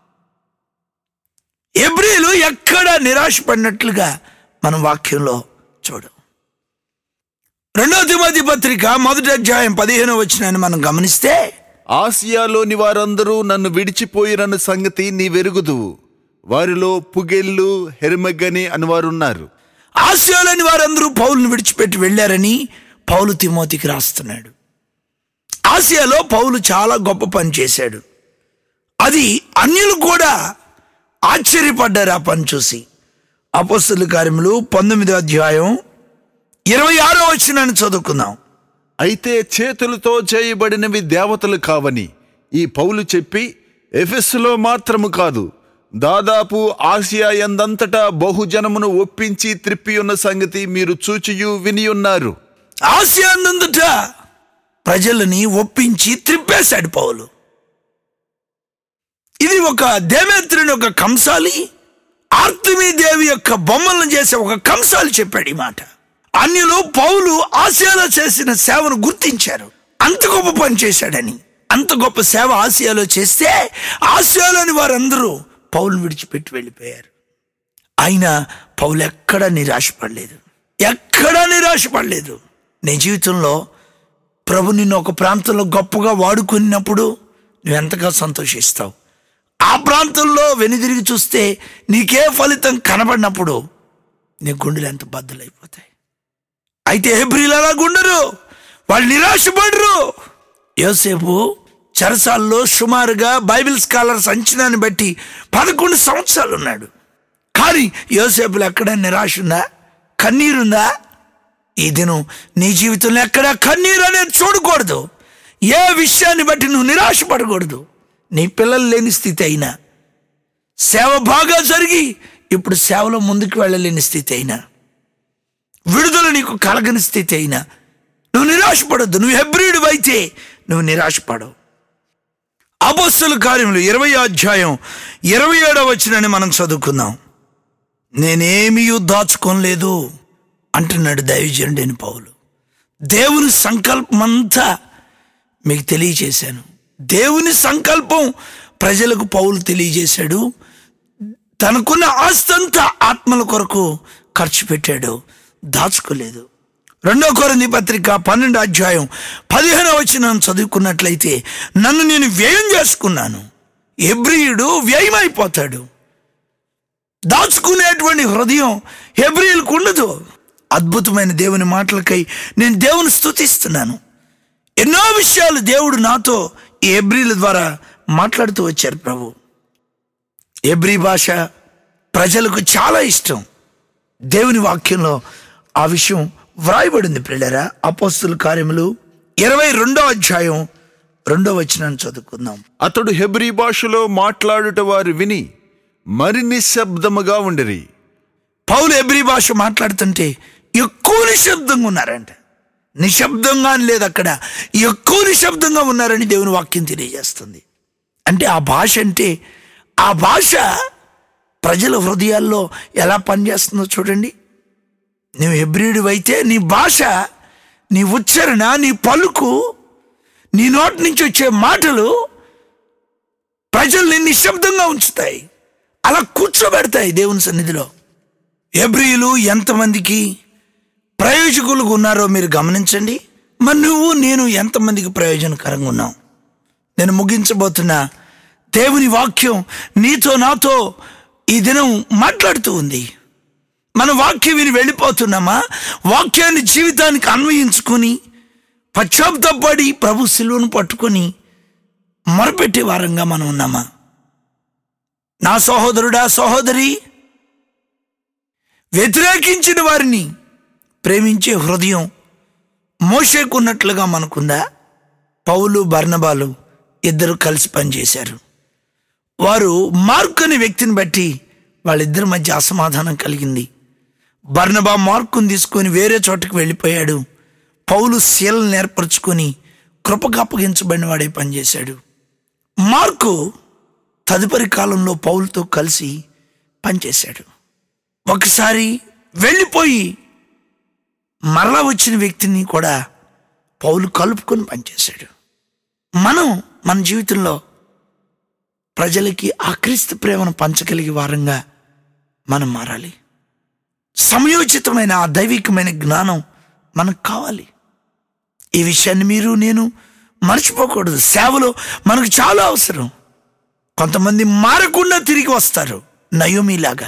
ఎబ్రిలు ఎక్కడ నిరాశపడినట్లుగా మనం వాక్యంలో చూడం రెండో తిమోతి పత్రిక మొదటి అధ్యాయం పదిహేను వచ్చిన మనం గమనిస్తే ఆసియాలోని వారందరూ నన్ను విడిచిపోయిరన్న సంగతి నీ వెరుగుదువు వారిలో పుగెల్లు హెర్మగని అని వారున్నారు ఆసియాలోని వారందరూ పౌలును విడిచిపెట్టి వెళ్ళారని పౌలు తిమోతికి రాస్తున్నాడు ఆసియాలో పౌలు చాలా గొప్ప పని చేశాడు అది అన్యులు కూడా ఆశ్చర్యపడ్డారు ఆ పని చూసి అపస్తుల కార్యములు పంతొమ్మిదో అధ్యాయం ఇరవై ఆరో వచ్చినాన్ని చదువుకుందాం అయితే చేతులతో చేయబడినవి దేవతలు కావని ఈ పౌలు చెప్పి ఎఫెస్సులో మాత్రము కాదు దాదాపు ఆసియా ఎందంతటా బహుజనమును ఒప్పించి త్రిప్పియున్న సంగతి మీరు చూచియు వినియున్నారు ఆసియా నందుట ప్రజలని ఒప్పించి త్రిప్పేశాడు పౌలు ఇది ఒక దేవేంద్రుని ఒక కంసాలి ఆర్తమీ దేవి యొక్క బొమ్మలను చేసే ఒక కంసాలి చెప్పాడు ఈ మాట అన్యులు పౌలు ఆసియాలో చేసిన సేవను గుర్తించారు అంత గొప్ప పని చేశాడని అంత గొప్ప సేవ ఆసియాలో చేస్తే ఆసియాలోని వారందరూ పౌలు విడిచిపెట్టి వెళ్ళిపోయారు అయినా పౌలు ఎక్కడా నిరాశపడలేదు ఎక్కడా నిరాశపడలేదు నీ జీవితంలో ప్రభు నిన్ను ఒక ప్రాంతంలో గొప్పగా వాడుకున్నప్పుడు నువ్వు ఎంతగా సంతోషిస్తావు ఆ ప్రాంతంలో వెనుదిరిగి చూస్తే నీకే ఫలితం కనబడినప్పుడు నీ గుండెలు ఎంత బద్దలైపోతాయి అయితే హెబ్రిల్ అలా గుండరు వాళ్ళు నిరాశపడరు యోసేపు చెరసాల్లో సుమారుగా బైబిల్ స్కాలర్స్ అంచనాన్ని బట్టి పదకొండు సంవత్సరాలు ఉన్నాడు కానీ యోసేపులో ఎక్కడ నిరాశ ఉందా కన్నీరుందా ఈ దినం నీ జీవితంలో ఎక్కడ కన్నీరు అనేది చూడకూడదు ఏ విషయాన్ని బట్టి నువ్వు నిరాశపడకూడదు నీ పిల్లలు లేని స్థితి అయినా సేవ బాగా జరిగి ఇప్పుడు సేవలో ముందుకు వెళ్ళలేని స్థితి అయినా విడుదల నీకు కలగని స్థితి అయినా నువ్వు నిరాశపడద్దు నువ్వు హెబ్రిడ్ అయితే నువ్వు నిరాశపడవు అపస్సుల కార్యములు ఇరవై అధ్యాయం ఇరవై ఏడవ వచ్చినని మనం చదువుకుందాం నేనేమీ దాచుకోలేదు అంటున్నాడు దైవజనుడైన పౌలు దేవుని సంకల్పం అంతా మీకు తెలియచేశాను దేవుని సంకల్పం ప్రజలకు పౌలు తెలియజేశాడు తనకున్న ఆస్తంతా ఆత్మల కొరకు ఖర్చు పెట్టాడు దాచుకోలేదు రెండో కొరింది పత్రిక పన్నెండు అధ్యాయం పదిహేను వచ్చిన చదువుకున్నట్లయితే నన్ను నేను వ్యయం చేసుకున్నాను ఎబ్రియుడు వ్యయమైపోతాడు దాచుకునేటువంటి హృదయం హెబ్రియులకు ఉండదు అద్భుతమైన దేవుని మాటలకై నేను దేవుని స్తుతిస్తున్నాను ఎన్నో విషయాలు దేవుడు నాతో ఈ ఎబ్రిల ద్వారా మాట్లాడుతూ వచ్చారు ప్రభు ఎబ్రి భాష ప్రజలకు చాలా ఇష్టం దేవుని వాక్యంలో ఆ విషయం వ్రాయబడింది పిల్లరా అపోస్తుల కార్యములు ఇరవై రెండో అధ్యాయం రెండో వచనాన్ని చదువుకుందాం అతడు హెబ్రీ భాషలో మాట్లాడుట వారు విని మరి నిశ్శబ్దముగా ఉండిరి పౌలు ఎబ్రి భాష మాట్లాడుతుంటే ఎక్కువ నిశ్శబ్దంగా ఉన్నారంట నిశ్శబ్దంగా అని లేదు అక్కడ ఎక్కువ నిశ్శబ్దంగా ఉన్నారని దేవుని వాక్యం తెలియజేస్తుంది అంటే ఆ భాష అంటే ఆ భాష ప్రజల హృదయాల్లో ఎలా పనిచేస్తుందో చూడండి నువ్వు హెబ్రిడు అయితే నీ భాష నీ ఉచ్చారణ నీ పలుకు నీ నోటి నుంచి వచ్చే మాటలు ప్రజల్ని నిశ్శబ్దంగా ఉంచుతాయి అలా కూర్చోబెడతాయి దేవుని సన్నిధిలో ఎబ్రియులు ఎంతమందికి ప్రయోజకులుగా ఉన్నారో మీరు గమనించండి మరి నువ్వు నేను ఎంతమందికి ప్రయోజనకరంగా ఉన్నావు నేను ముగించబోతున్నా దేవుని వాక్యం నీతో నాతో ఈ దినం మాట్లాడుతూ ఉంది మన వాక్యం విని వెళ్ళిపోతున్నామా వాక్యాన్ని జీవితానికి అన్వయించుకొని పశ్చాత్తాపడి ప్రభు శిలువను పట్టుకొని మొరపెట్టే వారంగా మనం ఉన్నామా నా సహోదరుడా సహోదరి వ్యతిరేకించిన వారిని ప్రేమించే హృదయం మోసేకున్నట్లుగా మనకుందా పౌలు బర్నబాలు ఇద్దరు కలిసి పనిచేశారు వారు మార్క్ అనే వ్యక్తిని బట్టి వాళ్ళిద్దరి మధ్య అసమాధానం కలిగింది బర్నబా మార్కుని తీసుకొని వేరే చోటకి వెళ్ళిపోయాడు పౌలు శీలను ఏర్పరచుకొని కృపకు అప్పగించబడిన వాడే పనిచేశాడు మార్కు తదుపరి కాలంలో పౌలుతో కలిసి పనిచేశాడు ఒకసారి వెళ్ళిపోయి మరలా వచ్చిన వ్యక్తిని కూడా పౌలు కలుపుకొని పనిచేశాడు మనం మన జీవితంలో ప్రజలకి ఆ క్రీస్తు ప్రేమను పంచగలిగే వారంగా మనం మారాలి సమయోచితమైన ఆ దైవికమైన జ్ఞానం మనకు కావాలి ఈ విషయాన్ని మీరు నేను మర్చిపోకూడదు సేవలో మనకు చాలా అవసరం కొంతమంది మారకుండా తిరిగి వస్తారు నయోమిలాగా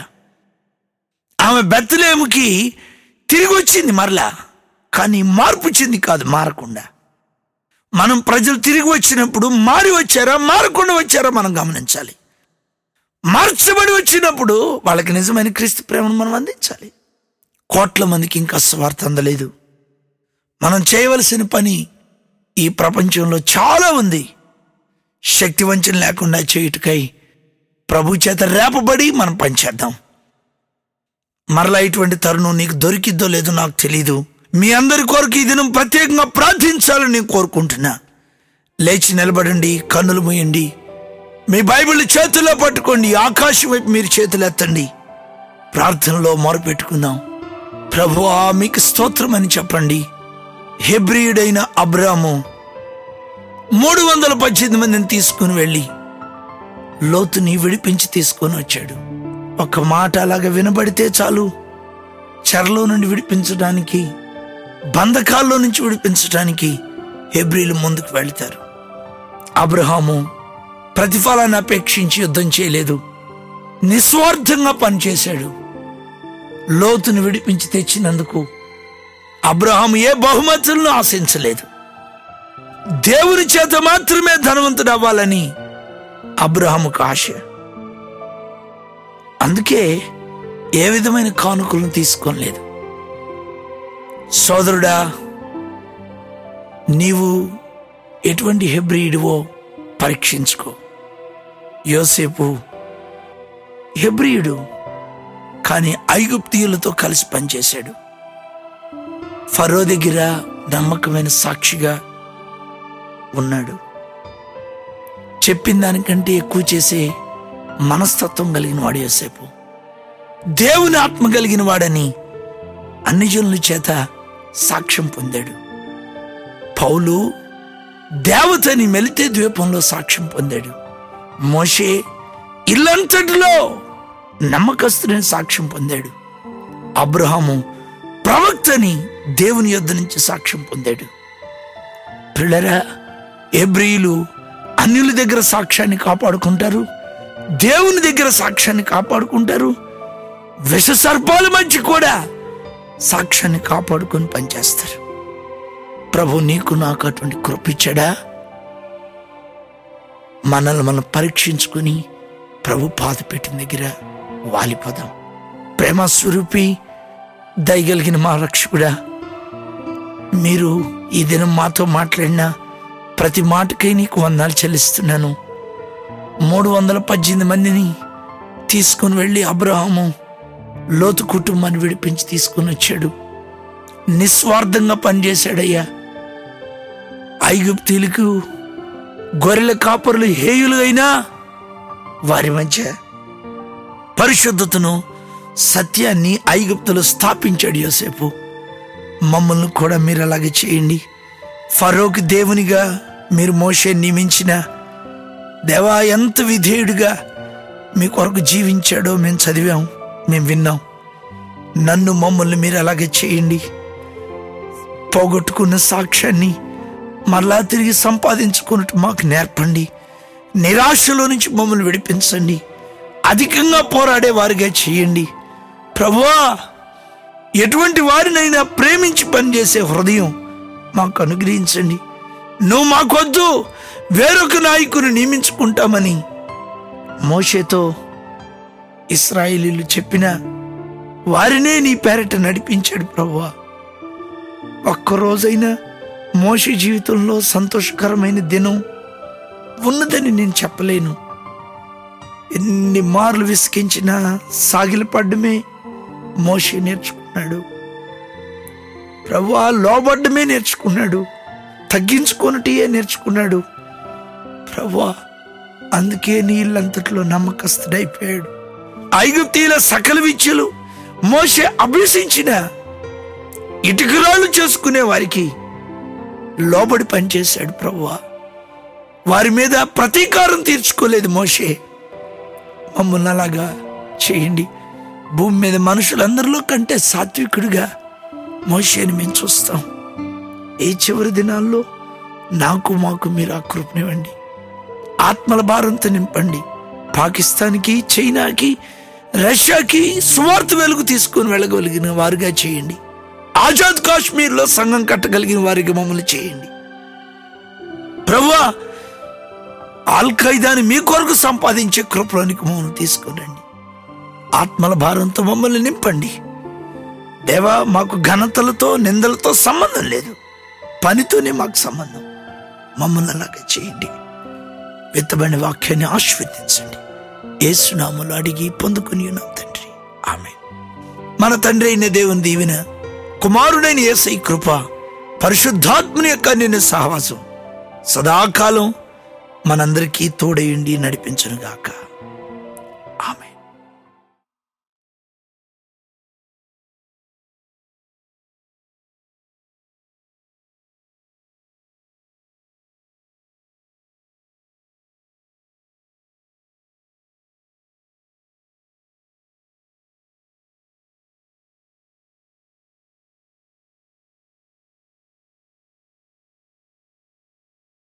ఆమె బెత్తలేముకి తిరిగి వచ్చింది మరలా కానీ మార్పు చెంది కాదు మారకుండా మనం ప్రజలు తిరిగి వచ్చినప్పుడు మారి వచ్చారా మారకుండా వచ్చారా మనం గమనించాలి మార్చబడి వచ్చినప్పుడు వాళ్ళకి నిజమైన క్రీస్తు ప్రేమను మనం అందించాలి కోట్ల మందికి ఇంకా స్వార్థ అందలేదు మనం చేయవలసిన పని ఈ ప్రపంచంలో చాలా ఉంది శక్తి వంచన లేకుండా చేయుటకై ప్రభు చేత రేపబడి మనం పనిచేద్దాం మరలా ఇటువంటి తరుణం నీకు దొరికిద్దో లేదో నాకు తెలీదు మీ అందరి కొరకు ఈ దినం ప్రత్యేకంగా ప్రార్థించాలని నేను కోరుకుంటున్నా లేచి నిలబడండి కన్నులు మూయండి మీ బైబిల్ చేతుల్లో పట్టుకోండి ఆకాశం వైపు మీరు చేతులు ఎత్తండి ప్రార్థనలో మొరపెట్టుకుందాం ప్రభువా మీకు స్తోత్రం అని చెప్పండి హెబ్రియుడైన అబ్రాము మూడు వందల పద్దెనిమిది మందిని తీసుకుని వెళ్ళి లోతుని విడిపించి తీసుకొని వచ్చాడు ఒక మాట అలాగ వినబడితే చాలు చెరలో నుండి విడిపించడానికి బంధకాల్లో నుంచి విడిపించడానికి హెబ్రిలు ముందుకు వెళ్తారు అబ్రహాము ప్రతిఫలాన్ని అపేక్షించి యుద్ధం చేయలేదు నిస్వార్థంగా పనిచేశాడు లోతును విడిపించి తెచ్చినందుకు అబ్రహాం ఏ బహుమతులను ఆశించలేదు దేవుని చేత మాత్రమే ధనవంతుడు అవ్వాలని అబ్రహాముకు ఆశ అందుకే ఏ విధమైన కానుకలను తీసుకోలేదు సోదరుడా నీవు ఎటువంటి హెబ్రియుడివో పరీక్షించుకో యోసేపు హెబ్రియుడు కానీ ఐగుప్తియులతో కలిసి పనిచేశాడు ఫరో దగ్గర నమ్మకమైన సాక్షిగా ఉన్నాడు చెప్పిన దానికంటే ఎక్కువ చేసే మనస్తత్వం కలిగిన వాడు యోసేపు దేవుని ఆత్మ కలిగిన వాడని అన్ని జనుల చేత సాక్ష్యం పొందాడు పౌలు దేవతని మెలితే ద్వీపంలో సాక్ష్యం పొందాడు మోషే ఇల్లంతటిలో నమ్మకస్తుడని సాక్ష్యం పొందాడు అబ్రహాము ప్రవక్తని దేవుని యొద్ద నుంచి సాక్ష్యం పొందాడు పిల్లరా ఎబ్రియులు అన్యుల దగ్గర సాక్ష్యాన్ని కాపాడుకుంటారు దేవుని దగ్గర సాక్ష్యాన్ని కాపాడుకుంటారు విష సర్పాల మధ్య కూడా సాక్ష్యాన్ని కాపాడుకొని పనిచేస్తారు ప్రభు నీకు నాకు అటువంటి కృపించడా మనల్ని మనం పరీక్షించుకుని ప్రభు పాద పెట్టిన దగ్గర వాలిపోదాం ప్రేమ స్వరూపి దయగలిగిన మా రక్షకుడా మీరు ఈ దినం మాతో మాట్లాడిన ప్రతి మాటకై నీకు వందాలు చెల్లిస్తున్నాను మూడు వందల పద్దెనిమిది మందిని తీసుకుని వెళ్ళి అబ్రహాము లోతు కుటుంబాన్ని విడిపించి తీసుకుని వచ్చాడు నిస్వార్థంగా పనిచేశాడయ్యా ఐగుప్తీలకు గొర్రెల కాపరులు హేయులు అయినా వారి మధ్య పరిశుద్ధతను సత్యాన్ని ఐగుప్తులు స్థాపించాడు యోసేపు మమ్మల్ని కూడా మీరు అలాగే చేయండి ఫరోకి దేవునిగా మీరు మోషే నియమించిన దేవా ఎంత విధేయుడిగా మీ కొరకు జీవించాడో మేము చదివాం మేము విన్నాం నన్ను మమ్మల్ని మీరు అలాగే చేయండి పోగొట్టుకున్న సాక్ష్యాన్ని మరలా తిరిగి సంపాదించుకున్నట్టు మాకు నేర్పండి నిరాశలో నుంచి మమ్మల్ని విడిపించండి అధికంగా పోరాడే వారిగా చేయండి ప్రభువా ఎటువంటి వారినైనా ప్రేమించి పనిచేసే హృదయం మాకు అనుగ్రహించండి నువ్వు మాకొద్దు వేరొక నాయకుని నియమించుకుంటామని మోషేతో ఇస్రాయిలీలు చెప్పిన వారినే నీ పేరట నడిపించాడు ప్రభువా ఒక్కరోజైనా మోషే జీవితంలో సంతోషకరమైన దినం ఉన్నదని నేను చెప్పలేను ఎన్ని మార్లు విసికించినా సాగిలపడ్డమే మోషే నేర్చుకున్నాడు ప్రభువా లోబడ్డమే నేర్చుకున్నాడు తగ్గించుకొనటియే నేర్చుకున్నాడు ప్రభువా అందుకే నీళ్ళంతట్లో నమ్మకస్తుడైపోయాడు ఐగుప్తీల సకల విద్యలు మోషే అభ్యసించిన ఇటుకరాళ్ళు చేసుకునే వారికి లోబడి పనిచేశాడు ప్రభువా వారి మీద ప్రతీకారం తీర్చుకోలేదు మోషే మమ్మల్ని అలాగా చేయండి భూమి మీద మనుషులందరిలో కంటే సాత్వికుడిగా మోషేని మేము చూస్తాం ఈ చివరి దినాల్లో నాకు మాకు మీరు ఆ కృపనివ్వండి ఆత్మల భారంతో నింపండి పాకిస్తాన్కి చైనాకి రష్యాకి సువార్త వెలుగు తీసుకొని వెళ్ళగలిగిన వారుగా చేయండి ఆజాద్ కాశ్మీర్లో సంఘం కట్టగలిగిన వారికి మమ్మల్ని చేయండి ప్రభువా ఆల్ ఖైదాని మీ కొరకు సంపాదించే కృపలోనికి మమ్మల్ని తీసుకురండి ఆత్మల భారంతో మమ్మల్ని నింపండి దేవా మాకు ఘనతలతో నిందలతో సంబంధం లేదు పనితోనే మాకు సంబంధం మమ్మల్ని అలాగే చేయండి విత్తబడిన వాక్యాన్ని ఆశీర్వదించండి ఏసునాములు అడిగి పొందుకుని ఉన్నాం తండ్రి ఆమె మన తండ్రి అయిన దేవుని దీవెన కుమారుడైన ఏసై కృప పరిశుద్ధాత్మని యొక్క నిన్న సహవాసం సదాకాలం మనందరికీ తోడయుండి నడిపించునుగాక ఆమె